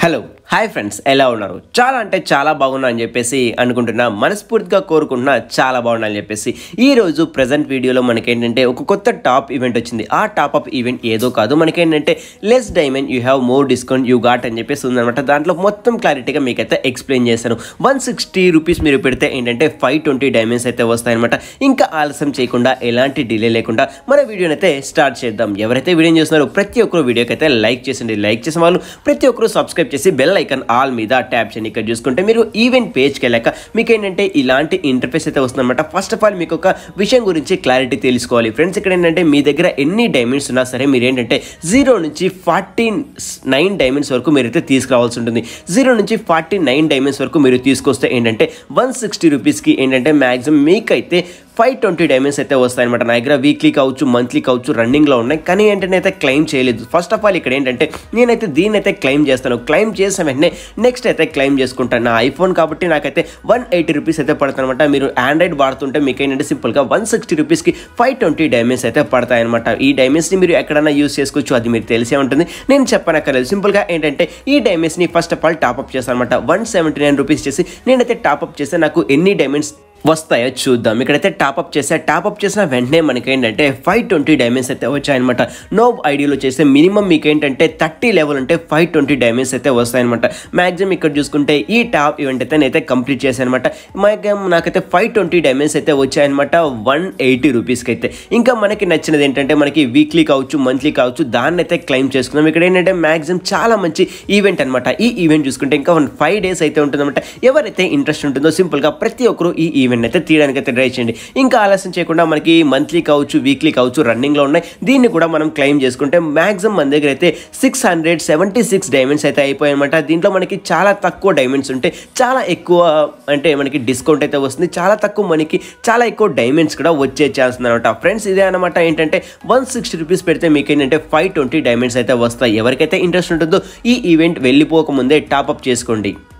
hello hi friends ఎలా ఉన్నారు చాలా అంటే చాలా బాగున్నా అని చెప్పేసి అనుకుంటున్నా మనస్ఫూర్తిగా కోరుకుంటున్నా చాలా బాగున్నా అని చెప్పేసి ఈ రోజు ప్రజెంట్ వీడియోలో మనకేంటంటే ఒక కొత్త టాప్ ఈవెంట్ వచ్చింది ఆ టాప్ అప్ ఈవెంట్ ఏదో కాదు మనకేంటంటే less diamond you have more discount you got అని చెప్పేసి ఉందన్నమాట దాంట్లో మొత్తం క్లారిటీగా మీకైతే ఎక్స్ప్లెయిన్ చేశాను వన్ సిక్స్టీ రూపీస్ మీరు పెడితే ఏంటంటే ఫైవ్ ట్వంటీ డైమండ్స్ అయితే వస్తాయన్నమాట ఇంకా ఆలస్యం చేయకుండా ఎలాంటి డిలే లేకుండా మన వీడియోని అయితే స్టార్ట్ చేద్దాం ఎవరైతే వీడియో చూస్తున్నారో ప్రతి ఒక్కరు వీడియోకి అయితే లైక్ చేసండి లైక్ చేసిన వాళ్ళు ప్రతి ఒక్కరు సబ్స్క్రైబ్ చేసి బెల్ ఐకన్ ఆల్ మీద ట్యాప్ చేయండి ఇక్కడ చూసుకుంటే మీరు ఈవెంట్ పేజ్కి వెళ్ళాక మీకు ఏంటంటే ఇలాంటి ఇంటర్ఫేస్ అయితే వస్తుందన్నమాట ఫస్ట్ ఆఫ్ ఆల్ మీకు ఒక విషయం గురించి క్లారిటీ తెలుసుకోవాలి ఫ్రెండ్స్ ఇక్కడ ఏంటంటే మీ దగ్గర ఎన్ని డైమండ్స్ ఉన్నా సరే మీరు ఏంటంటే జీరో నుంచి ఫార్టీ నైన్ డైమండ్స్ వరకు మీరైతే తీసుకురావాల్సి ఉంటుంది జీరో నుంచి ఫార్టీ నైన్ డైమండ్స్ వరకు మీరు తీసుకొస్తే ఏంటంటే వన్ సిక్స్టీ రూపీస్కి ఏంటంటే మ్యాక్సిమం మీకైతే ఫైవ్ ట్వంటీ డైమండ్స్ అయితే వస్తాయన్నమాట నా దగ్గర వీక్లీ కావచ్చు మంత్లీ కావచ్చు రన్నింగ్లో ఉన్నాయి కానీ ఏంటంటే అయితే క్లెయిమ్ చేయలేదు ఫస్ట్ ఆఫ్ ఆల్ ఇక్కడ ఏంటంటే నేనైతే దీన్ని అయితే క్లెయిమ్ చేస్తాను క్లెయిమ్ చేసిన వెంటనే నెక్స్ట్ అయితే క్లెయిమ్ చేసుకుంటాను నా ఐఫోన్ కాబట్టి నాకైతే వన్ ఎయిటీ రూపీస్ అయితే పడుతుందన్నమాట మీరు ఆండ్రాయిడ్ వాడుతుంటే మీకు ఏంటంటే సింపుల్గా వన్ సిక్స్టీ రూపీస్కి ఫైవ్ ట్వంటీ డైమండ్స్ అయితే పడతాయన్నమాట ఈ డైమండ్స్ని మీరు ఎక్కడైనా యూస్ చేసుకోవచ్చు అది మీరు తెలిసే ఉంటుంది నేను చెప్పనక్కర్లేదు సింపుల్గా ఏంటంటే ఈ డైమండ్స్ని ఫస్ట్ ఆఫ్ ఆల్ టాప్అప్ చేస్తాను అనమాట వన్ సెవెంటీ నైన్ రూపీస్ చేసి నేనైతే టాప్అప్ చేస్తే నాకు ఎన్ని డైమండ్స్ వస్తాయో చూద్దాం ఇక్కడైతే టాప్అప్ చేస్తే టాప్అప్ చేసిన వెంటనే మనకి ఏంటంటే ఫైవ్ ట్వంటీ డైమండ్స్ అయితే వచ్చాయన్నమాట నో ఐడియాలో చేస్తే మినిమం మీకు ఏంటంటే థర్టీ లెవెల్ అంటే ఫైవ్ ట్వంటీ డైమండ్స్ అయితే వస్తాయన్నమాట మ్యాక్సిమం ఇక్కడ చూసుకుంటే ఈ టాప్ ఈవెంట్ అయితే నేనైతే కంప్లీట్ చేశాను అనమాట మ్యాక్సిమం నాకైతే ఫైవ్ ట్వంటీ డైమండ్స్ అయితే వచ్చాయన్నమాట వన్ ఎయిటీ రూపీస్కి అయితే ఇంకా మనకి నచ్చినది ఏంటంటే మనకి వీక్లీ కావచ్చు మంత్లీ కావచ్చు దాన్ని అయితే క్లెయిమ్ చేసుకుందాం ఇక్కడ ఏంటంటే మ్యాక్సిమం చాలా మంచి ఈవెంట్ అనమాట ఈ ఈవెంట్ చూసుకుంటే ఇంకా వన్ ఫైవ్ డేస్ అయితే ఉంటుందన్నమాట ఎవరైతే ఇంట్రెస్ట్ ఉంటుందో సింపుల్గా ప్రతి ఒక్కరు ఈ ఈవెంట్ అయితే తీయడానికి అయితే ట్రై చేయండి ఇంకా ఆలస్యం చేయకుండా మనకి మంత్లీ కావచ్చు వీక్లీ కావచ్చు రన్నింగ్లో ఉన్నాయి దీన్ని కూడా మనం క్లెయిమ్ చేసుకుంటే మ్యాక్సిమం మన దగ్గర అయితే six hundred seventy six diamonds అయితే అయిపోయాయి అనమాట దీంట్లో మనకి చాలా తక్కువ డైమండ్స్ ఉంటే చాలా ఎక్కువ అంటే మనకి డిస్కౌంట్ అయితే వస్తుంది చాలా తక్కువ మనకి చాలా ఎక్కువ డైమండ్స్ కూడా వచ్చే ఛాన్స్ ఉందన్నమాట ఫ్రెండ్స్ ఇదే అనమాట ఏంటంటే వన్ సిక్స్టీ రూపీస్ పెడితే మీకు ఏంటంటే ఫైవ్ ట్వంటీ డైమండ్స్ అయితే వస్తాయి ఎవరికైతే ఇంట్రెస్ట్ ఉంటుందో ఈ ఈవెంట్ వెళ్ళిపోకముందే టాప్అప్ చేసుకోండి